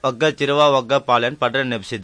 ಒಗ್ಗ ಚಿರುವ ಒಗ್ಗ ಪಾಲೆನ್ ಪಡ್ರೆ ನೆಬ್ಸಿದ್ದ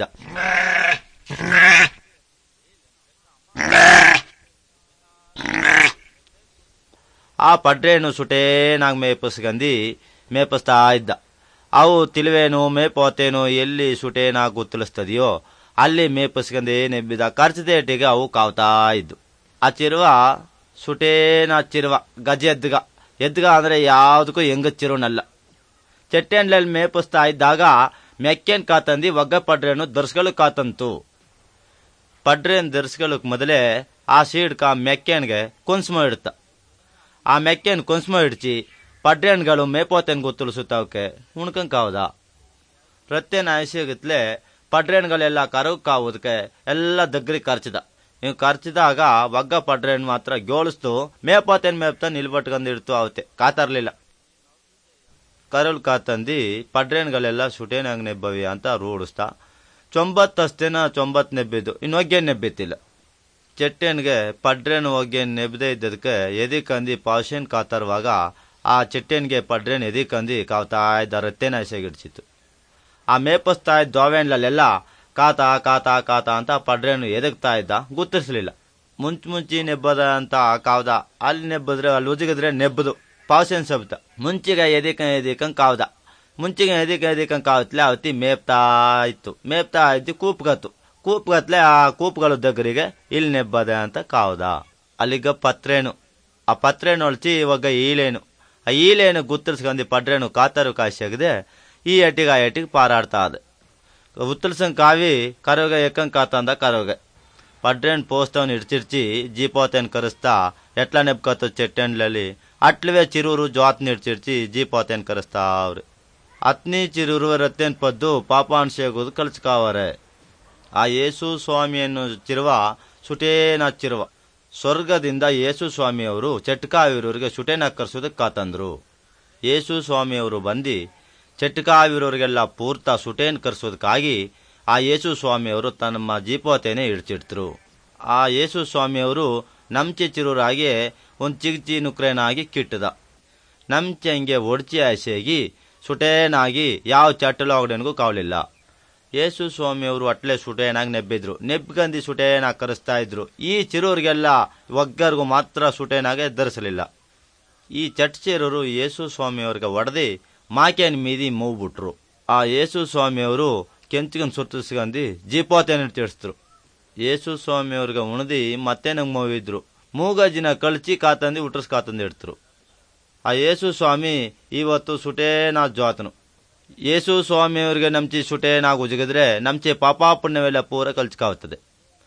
ಆ ಪಡ್ರೇನು ಸುಟೇನಾಗ್ ಮೇಪಸ್ಗಂದಿ ಮೇಪಸ್ತಾ ಇದ್ದ ಅವು ತಿಳುವೇನು ಮೇಪೋತೇನು ಎಲ್ಲಿ ಸುಟೇನಾಗ್ ಗುತ್ತಲಿಸ್ತದೆಯೋ ಅಲ್ಲಿ ಮೇಪಸ್ಗಂದೇ ನೆಬ್ಬಿದ ಖರ್ಚದೇಟಿಗೆ ಅವು ಕಾವ್ತಾ ಇದ್ದು ಆ ಚಿರುವ ಸುಟೇನ ಚಿರುವ ಗಜ ಎದ್ಗ ಎದ್ಗ ಅಂದ್ರೆ ಯಾವುದಕ್ಕೂ ಹೆಂಗ ಚಿರುನಲ್ಲ ಚೆಟ್ಟೆಂಡ್ಲಲ್ಲಿ ಮೇಪಿಸ್ತಾ ಇದ್ದಾಗ ಮೆಕ್ಕೇನ್ ಕಾತಂದಿ ಒಗ್ಗ ಪಡ್ರೇನು ದರ್ಸ್ಗಳು ಕಾತಂತು ಪಡ್ರೇನ್ ದರ್ಸ್ಗಳಕ್ ಮೊದಲೇ ಆ ಸೀಡ್ಕ ಮೆಕ್ಕೇನ್ಗೆ ಕುನ್ಸ್ಮ ಇಡ್ತ ಆ ಮೆಕ್ಕೇನ್ ಕುನ್ಸ್ಮ ಇಡ್ಚಿ ಪಡ್ರೇನ್ಗಳು ಮೇಪೋತೆನ್ ಗೊತ್ತುಳಿಸುತ್ತವಕ್ಕೆ ಉಣ್ಕಂಕಾವದ ಪ್ರತ್ಯೇನ ಆಯ್ಸಿಗತ್ಲೆ ಪಡ್ರೇನ್ಗಳೆಲ್ಲ ಕರಗ್ ಕಾವುದಕ್ಕೆ ಎಲ್ಲ ದಗ್ರಿ ಖರ್ಚಿದ ಇವ್ ಖರ್ಚಿದಾಗ ಒಗ್ಗ ಪಡ್ರೇನ್ ಮಾತ್ರ ಗೋಳಿಸ್ತು ಮೇಪೋತೆನ್ ಮೇಪ್ತಾ ನಿಲ್ಬಟ್ಕೊಂಡಿಡ್ತು ಅವತ್ತೆ ಕಾತರ್ಲಿಲ್ಲ ಕರಲ್ ಕಾತಂದಿ ಪಡ್ರೇನ್ಗಳೆಲ್ಲ ಸುಟೇನಾಗ್ ನೆಬ್ಬವಿ ಅಂತ ರೂಢಿಸ್ತಾ ಚೊಂಬತ್ತಷ್ಟೇನ ಚೊಂಬತ್ ನೆಬ್ಬಿದ್ದು ಇನ್ನೊಗ್ಗೆ ನೆಬ್ಬಿತ್ತಿಲ್ಲ ಚೆಟ್ಟೆನ್ಗೆ ಪಡ್ರೇನ್ ಒಗ್ಗೆ ನೆಬ್ಬದೇ ಇದ್ದದಕ್ಕೆ ಎದಿಕಂದಿ ಪಾಷನ್ ಕಾತರುವಾಗ ಆ ಚೆಟ್ಟೆನ್ಗೆ ಪಡ್ರೇನ್ ಎದಿಕಂದಿ ಕಾವ್ತಾ ಇದ್ದ ರತ್ತೇನ ಎಸೆಗಿಡ್ಸಿತ್ತು ಆ ಮೇಪಸ್ತಾ ಇದ್ದ ದೋವೆನ್ಲೆಲ್ಲ ಕಾತ ಕಾತ ಕಾತ ಅಂತ ಪಡ್ರೇನು ಎದಗ್ತಾ ಇದ್ದ ಗುರ್ತಿರ್ಸ್ಲಿಲ್ಲ ಮುಂಚ್ ಮುಂಚಿ ನೆಬ್ಬದ ಅಂತ ಕಾವ್ದ ಅಲ್ಲಿ ನೆಬ್ಬದ್ರೆ ಅಲ್ಲಿ ಉಜಿಗಿದ್ರೆ ನೆಬ್ಬದು ಪಾವಸೇನ್ ಸಬ್ತ ಮುಂಚಿಗೆ ಎದಿಕ ಎದಿಕಂಗ್ ಕಾವ್ದ ಮುಂಚಿಗೆ ಎದಿಕ ಎದಿಕಂಗ್ ಕಾವತ್ಲೆ ಅವತ್ತಿ ಮೇಪ್ತಾ ಇತ್ತು ಮೇಪ್ತಾ ಇದ್ದು ಕೂಪ್ಗತ್ತು ಕೂಪ್ಗತ್ಲೆ ಆ ಕೂಪ್ಗಳು దగ్గರಿಗೆ ಇಲ್ಲಿ ನೆಬ್ಬದೆ ಅಂತ ಕಾವ್ದ ಅಲ್ಲಿಗ ಪತ್ರೇನು ಆ ಪತ್ರೇನು ಹೊಳ್ಚಿ ಇವಾಗ ಈಲೇನು ಆ ಈಲೇನು ಗುತ್ತರ್ಸ್ಕೊಂಡಿ ಪಡ್ರೇನು ಕಾತರು ಕಾಶಿಯಾಗದೆ ಈ ಎಟಿಗೆ ಆ ಎಟಿಗೆ ಪಾರಾಡ್ತಾ ಅದ ಉತ್ತಲ್ಸಂಗ್ ಕಾವಿ ಕರೋಗ ಎಕ್ಕಂಗ್ ಕಾತಂದ ಕರೋಗ ಪಡ್ರೇನ್ ಪೋಸ್ತವನ್ ಇಡ್ಚಿರ್ಚಿ ಜೀಪೋತೆನ್ ಕರೆಸ್ತಾ ಎಟ್ಲ ನೆಬ್ಕತ್ತ ಚೆಟ್ಟೆಂಡ್ಲಲ್ಲಿ ಅಟ್ಲವೇ ಚಿರೂರು ಜ್ವಾತ್ನ ಇಡ್ಚಿರ್ಚಿ ಜೀಪೋತೆನ್ ಕರೆಸ್ತಾ ಅವ್ರಿ ಅತ್ನಿ ಚಿರೂರು ರತ್ತೇನ್ ಪದ್ದು ಪಾಪಾಂಶೆಗೋದು ಕಲ್ಸ್ಕಾವರೆ ಆ ಯೇಸು ಸ್ವಾಮಿಯನ್ನು ಚಿರುವ ಸುಟೇನ ಚಿರುವ ಸ್ವರ್ಗದಿಂದ ಯೇಸು ಸ್ವಾಮಿಯವರು ಚಟ್ಕಾವಿರೋರಿಗೆ ಸುಟೇನ ಕರ್ಸೋದಕ್ಕೆ ಕಾತಂದ್ರು ಯೇಸು ಸ್ವಾಮಿಯವರು ಬಂದು ಚಟ್ಕಾವಿರೋರಿಗೆಲ್ಲ ಪೂರ್ತ ಸುಟೇನ್ ಕರ್ಸೋದಕ್ಕಾಗಿ ಆ ಯೇಸು ಸ್ವಾಮಿಯವರು ತಮ್ಮ ಜೀಪೋತೆನೆ ಇಡ್ಚಿಡ್ತರು ಆ ಯೇಸು ಸ್ವಾಮಿಯವರು ನಮ್ಚೆ ಚಿರೂರಾಗಿ ಒಂದು ಚಿಗ್ಚಿ ನುಕ್ರೇನಾಗಿ ಕಿಟ್ಟದ ನಮ್ಚೆ ಹಂಗೆ ಒಡ್ಚಿ ಆಸೆಗಿ ಸುಟೇನಾಗಿ ಯಾವ ಚಟ್ಟಲೊಗಡೆನಿಗೂ ಕಾವಲಿಲ್ಲ ಯೇಸು ಸ್ವಾಮಿಯವರು ಅಟ್ಲೆ ಸುಟೇನಾಗಿ ನೆಬ್ಬಿದ್ರು ನೆಬ್ಗಂದಿ ಸುಟೇನಾಗಿ ಕರೆಸ್ತಾ ಇದ್ರು ಈ ಚಿರೂರಿಗೆಲ್ಲ ಒಗ್ಗರಿಗೂ ಮಾತ್ರ ಸುಟೇನಾಗೆ ಧರಿಸಲಿಲ್ಲ ಈ ಚಟ್ಚೇರರು ಯೇಸು ಸ್ವಾಮಿಯವ್ರಿಗೆ ಒಡೆದಿ ಮಾಕೇನ್ ಮೀದಿ ಮೂವ್ಬಿಟ್ರು ಆ ಯೇಸು ಸ್ವಾಮಿಯವರು ಕೆಂಚಿಗನ್ ಸುತ್ತಿಸ್ಕೊಂಡಿ ಜೀಪೋತೆನ ತಿಳಿಸಿದ್ರು ಯೇಸು ಸ್ವಾಮಿಯವ್ರಿಗೆ ಉಣದಿ ಮತ್ತೆ ನಂಗೆ ಮೂವಿದ್ರು ಮೂಗಜ್ಜಿನ ಕಳ್ಚಿ ಕಾತಂದಿ ಉಟ್ರಸ್ ಕಾತಂದಿ ಇಡ್ತರು ಆ ಯೇಸು ಸ್ವಾಮಿ ಇವತ್ತು ಸುಟೇನಾ ಜ್ವಾತನು ಯೇಸು ಸ್ವಾಮಿಯವ್ರಿಗೆ ನಮ್ಚಿ ಸುಟೇನಾಗ ಉಜಗಿದ್ರೆ ನಮ್ಚಿ ಪಾಪಾ ಪುಣ್ಯವೆಲ್ಲ ಪೂರ ಕಲ್ಚ್ಕಾವುತ್ತದೆ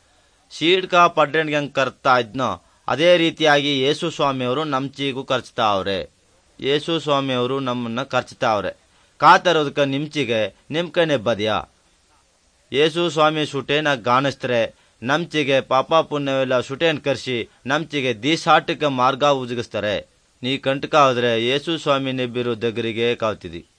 ಶೀಡ್ಕ ಪಡ್ರೆಣ್ಗೆ ಹೆಂಗ್ ಕರ್ತಾ ಇದ್ನೋ ಅದೇ ರೀತಿಯಾಗಿ ಯೇಸು ಸ್ವಾಮಿಯವರು ನಮ್ಚಿಗೂ ಖರ್ಚ್ತಾ ಅವ್ರೆ ಯೇಸು ಸ್ವಾಮಿಯವರು ನಮ್ಮನ್ನ ಖರ್ಚ್ತಾ ಅವ್ರೆ ಕಾತರೋದಕ್ಕೆ ನಿಮ್ಚಿಗೆ ನಿಮ್ಕ ನೆಬ್ಬದ್ಯಾ ಯೇಸು ಸ್ವಾಮಿ ಸುಟೇನ ಗಾಣಿಸ್ತಾರೆ ನಮ್ಚಿಗೆ ಪಾಪ ಪುಣ್ಯವೆಲ್ಲ ಸುಟೇನ್ ಕರ್ಸಿ ನಮ್ಚಿಗೆ ದೀಸಾಟಕ್ಕೆ ಮಾರ್ಗ ಉಜಗಿಸ್ತಾರೆ ನೀ ಕಂಟಕ ಹೋದ್ರೆ ಯೇಸು ಸ್ವಾಮಿ ನೆಬ್ಬಿರೋ దగ్గರಿಗೆ ಕಾವ್ತಿದಿ